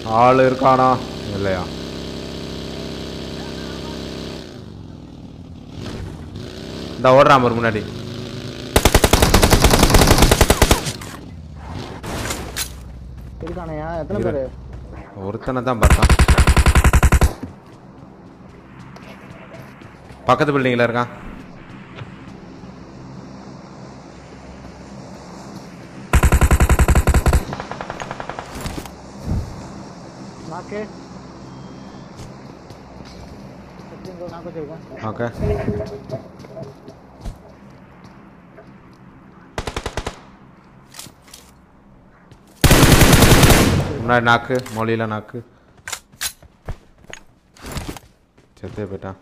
ஆள் இருக்கானா இல்லையா இந்த ஓடுறான் பாரு முன்னாடி இருக்கானயா எத்தனை இரு. பேரு ஒருத்தனை தான் பார்த்தான் பக்கத்து பில்டிங்கில் இருக்கான் நாக்கு எத்தனை நாக்கு வச்சிருக்கேன் ஓகே முன்னாடி நாக்கு மொழியில் நாக்கு செத்தே போயிட்டான்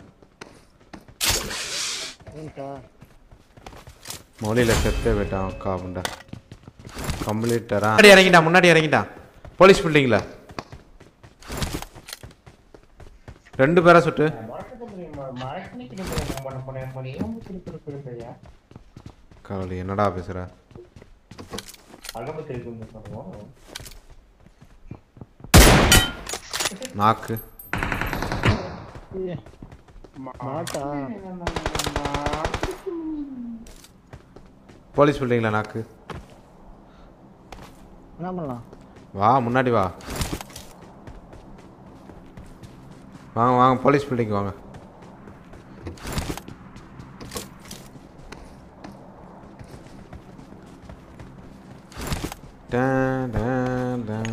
ஏன்க்கா மொழியில் செத்தே போயிட்டான் அக்கா புண்டா கம்ப்ளீட்டரா முன்னாடி இறங்கிட்டான் முன்னாடி இறங்கிட்டான் போலீஸ் பில்டிங்கில் ரெண்டு பேரை சுட்டு கவலை என்னடா பேசுற நாக்கு ஏய், மாட்டா போலீஸ் பில்டிங்கில் நாக்கு என்ன பண்ணலாம் வா முன்னாடி வா வாங்க வாங்க போலீஸ் பில்டிங் வாங்க டான், டான், டான்.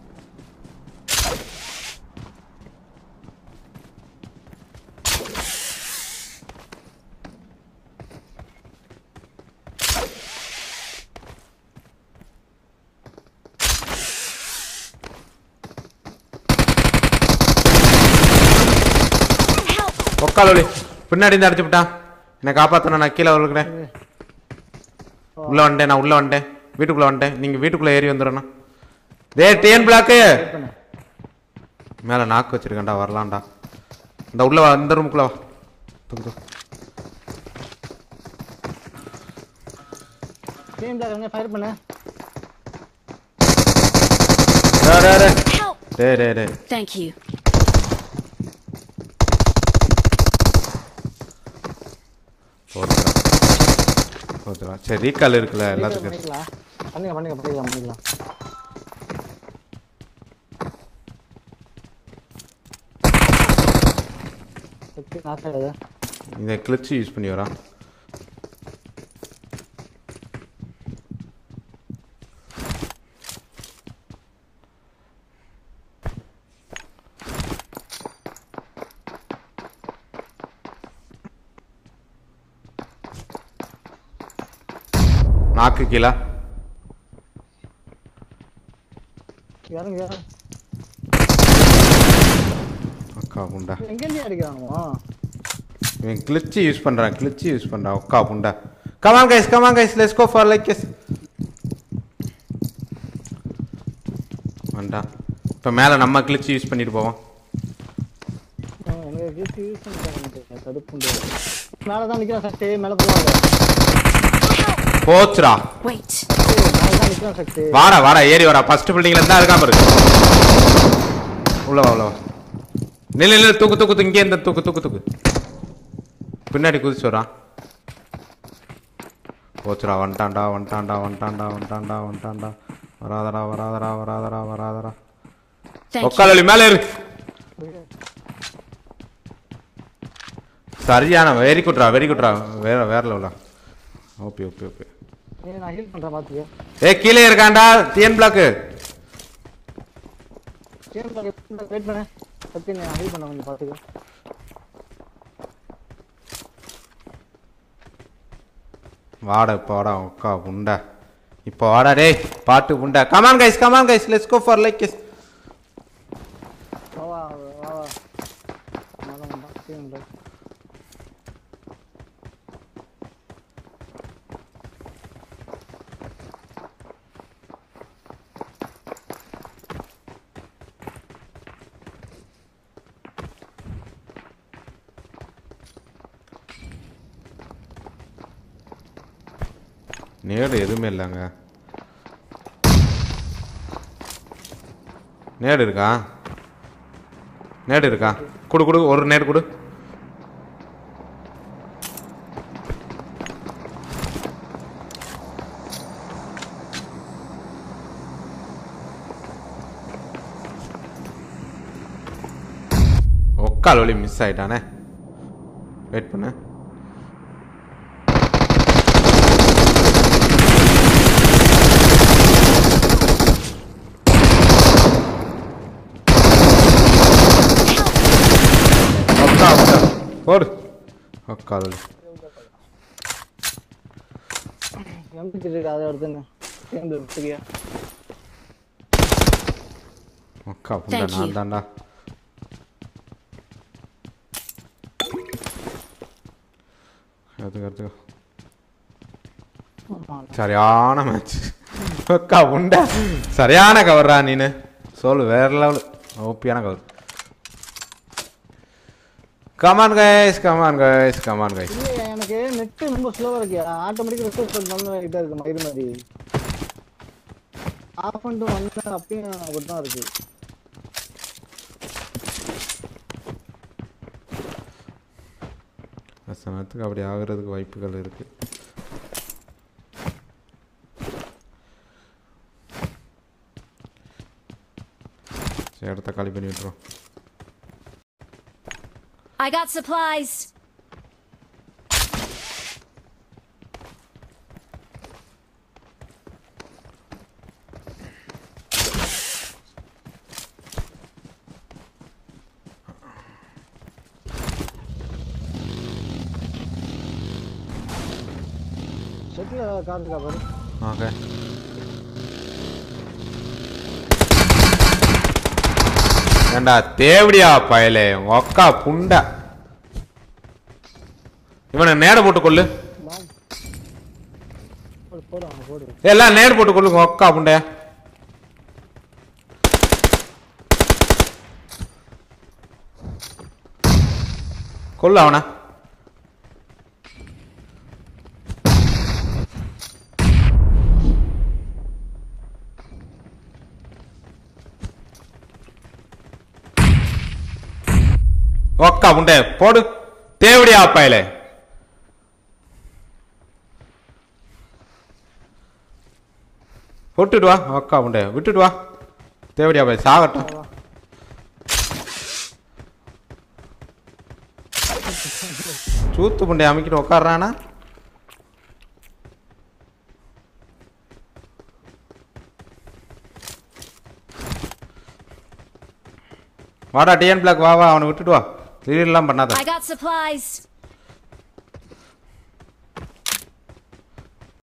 உக்காலொலி பின்னாடி இருந்து அடிச்சு விட்டான் என்னை காப்பாத்தணும் நான் கீழே விழுக்கிறேன் உள்ள வந்துட்டேன் நான் உள்ள வந்துட்டேன் வீட்டுக்குள்ள வந்துட்டேன் நீங்க வீட்டுக்குள்ள ஏறி வந்துடணும் டே டிஎன் பிளாக்கு பண்ணு மேல நாக்கு வச்சிருக்கேன்டா வரலாம்டா இந்த உள்ள வா இந்த ரூமுக்குள்ள வா தூக்கு, தூக்கு. டீம் பிளாக் ஃபயர் பண்ணு டே, டே, டே. Help! Day day day Thank you. போச்சுடா போச்சுடா சரி ரீகால் இருக்குல்ல எல்லாத்துக்கும் பண்ணிக்கலாம் பண்ணிக்கலாம் பண்ணிக்கலாம் பண்ணிக்கலாம் பண்ணிக்கலாம் சுத்தி நாக்காது இந்த கிளச்சு யூஸ் பண்ணி வரா நாக்கு கீழே இறங்கு இறங்கு அக்கா புண்டா எங்கேருந்து அடிக்கிறானுவோ இவன் கிளிச்சு யூஸ் பண்றான் கிளிச்சு யூஸ் பண்றான் அக்கா புண்டா come on guys come on guys let's go for likes வேண்டாம் இப்போ மேலே நம்ம கிளிச்சு யூஸ் பண்ணிட்டு போவோம் எனக்கு யூஸ் யூஸ் பண்ணிட்டு தடுப்பு மேலே தான் நிற்கிறான் சக்தி மேலே போவாங்க போச்சுடா Wait. மேலே தான் நிற்கிறான் சக்தி வாடா வாடா ஏறி வாடா ஃபர்ஸ்ட் பில்டிங்ல இருந்தா இருக்காம இருக்கு உள்ள வா உள்ள வா நில்லு நில்லு தூக்கு தூக்கு தூக்கு இங்கே இருந்த தூக்கு தூக்கு தூக்கு பின்னாடி குதிச்சு வரான் போச்சுடா வந்துட்டான்டா வந்துட்டான்டா வந்துட்டான்டா வந்துட்டான்டா வந்துட்டான்டா வராதடா வராதடா வராதடா வராதடா Thank you. உக்காலி மேலே இரு சரியான வெரி குட்ரா வெரி குட்ரா வேற வேற லெவலா ஓகே ஓகே ஓகே நீ நான் ஹீல் பண்ணுறேன் பார்த்துக்க ஏ கீழே இருக்கான்டா டிஎன் பிளாக்கு கேம் வெயிட் பண்ணு சக்தி நான் ஹீல் பண்ண கொஞ்சம் பார்த்துக்க வாடா இப்போ வாடா உக்கா உண்டா இப்போ வாடா டேய் பாட்டு உண்டா come on guys come on guys let's go for likes வா வா வா வா நல்லா வந்தான் கேம் நேடு எதுவுமே இல்லைங்க நேடு இருக்கா நேடு இருக்கா குடு குடு ஒரு நேடு குடு ஒக்கால் வழி மிஸ் ஆயிட்டானே வெயிட் பண்ணு ஒக்கா ஒக்கா போடு ஒக்கால் வழி எம்பிட்டு இருக்கு அதை எடுத்துங்க சேர்ந்து சரியா ஒக்கா புண்டை Thank you. நான் தான்டா எடுத்துக்க எடுத்துக்க சரியான மேட்ச் ஒக்கா உண்டா சரியான கவர்ரா நீனு சொல்லு வேற லெவல் ஓப்பியான cover come on guys come on guys come on guys இல்லையா எனக்கு நெட் ரொம்ப ஸ்லோவா இருக்கியா ஆட்டோமேட்டிக் ரெஃப்ரெஷ் பண்ண இதா இருக்கு மயிறு மாதிரி ஆஃப் பண்ணிட்டு வந்தேன் அப்பயும் அப்படிதான் இருக்கு சமயத்துக்கு அப்படி ஆகுறதுக்கு வாய்ப்புகள் இருக்கு சரி இடத்த காலி பண்ணி விட்டுரும் I got supplies. Settle car இருக்கா பாரு ஓகே ஏண்டா தேவடியா பயலே உங்க அக்கா புண்டை இவனை நேட போட்டு கொள்ளு பாம் போடு போடு அவனை போடு எல்லாம் நேடு போட்டு கொள்ளுங்க உங்க அக்கா புண்டைய கொல்லு அவனை ஒக்கா புண்டை போடு தேவடியா பயலே போட்டுட்டு வா அக்கா உண்டே விட்டுட்டு வா தேவடியா பாய் சாகட்டும் சூத்து புண்டை அமைக்கிட்டு உட்காடுறானா வாடா டிஎன் பிளாக் வா வா அவனை விட்டுட்டு வா திடீர்லாம் பண்ணாத I got supplies.